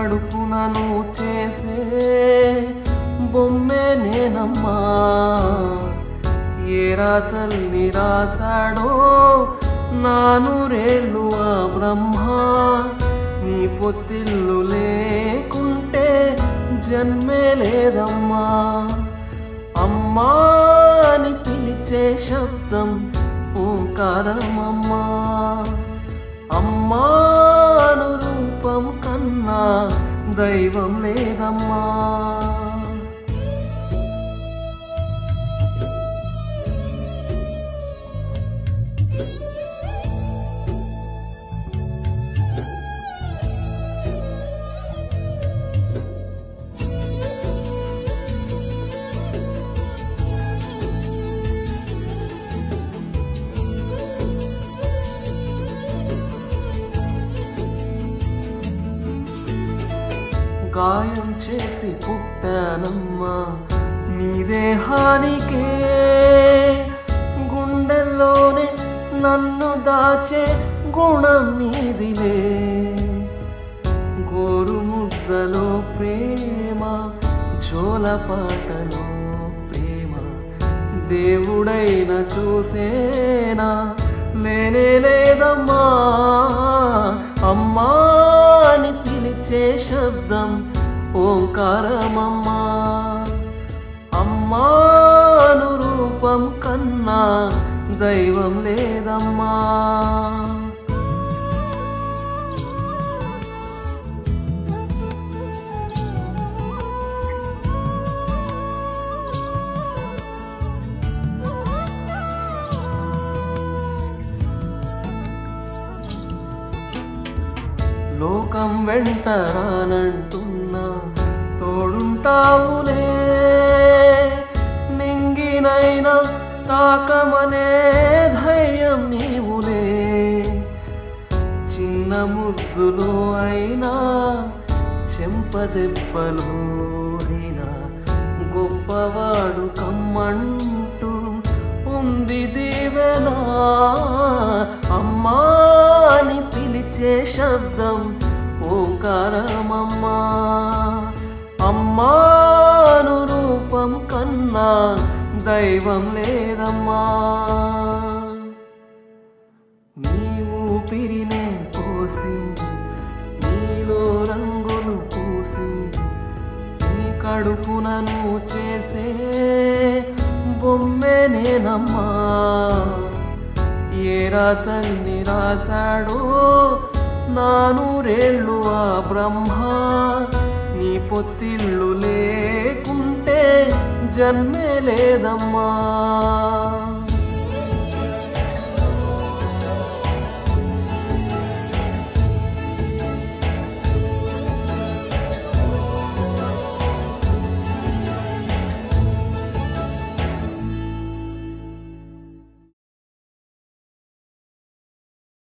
కడుపునను చేసే బొమ్మే నేనమ్మా ఏ రాతల్ని రాశాడో నానురేళ్ళు ఆ బ్రహ్మ నీ పొత్తిల్లు లేకుంటే జన్మే లేదమ్మా అమ్మా అని పిలిచే శబ్దం ఓంకారమమ్మా అమ్మాను రూపం కన్నా దైవం లేదమ్మా గాయం చేసి పుట్టానమ్మా నీ దేహానికే గుండెల్లోనే నన్ను దాచే గుణం నీదిలే గోరు ముద్దలో ప్రేమ జోలపాటలో ప్రేమ దేవుడైన చూసేనా లేనే లేదమ్మా అమ్మా అని పిలిచే శబ్దం ఓంకారమమ్మా అమ్మాను రూపం కన్నా దైవం లేదమ్మా లోకం వెంట రానంటున్నా తోడుంటావులే నింగినైనా తాకమనే ధైర్యం నీవులే చిన్న ముద్దులో అయినా చెంపదెబ్బలో అయినా గొప్పవాడు కమ్మంటూ ఉంది దీవెనా అమ్మా అని పిలిచే శబ్దం ఓంకారమమ్మా అమ్మాను రూపం కన్నా దైవం లేదమ్మా నీ ఊపిరినే పోసి నీలో రంగులు పూసి నీ కడుపునను చేసే బొమ్మే నేనమ్మా ఏ రాతల్ని రాశాడో నానూరేళ్ళు ఆ బ్రహ్మ నీ పొత్తిళ్ళు లేకుంటే జన్మే లేదమ్మా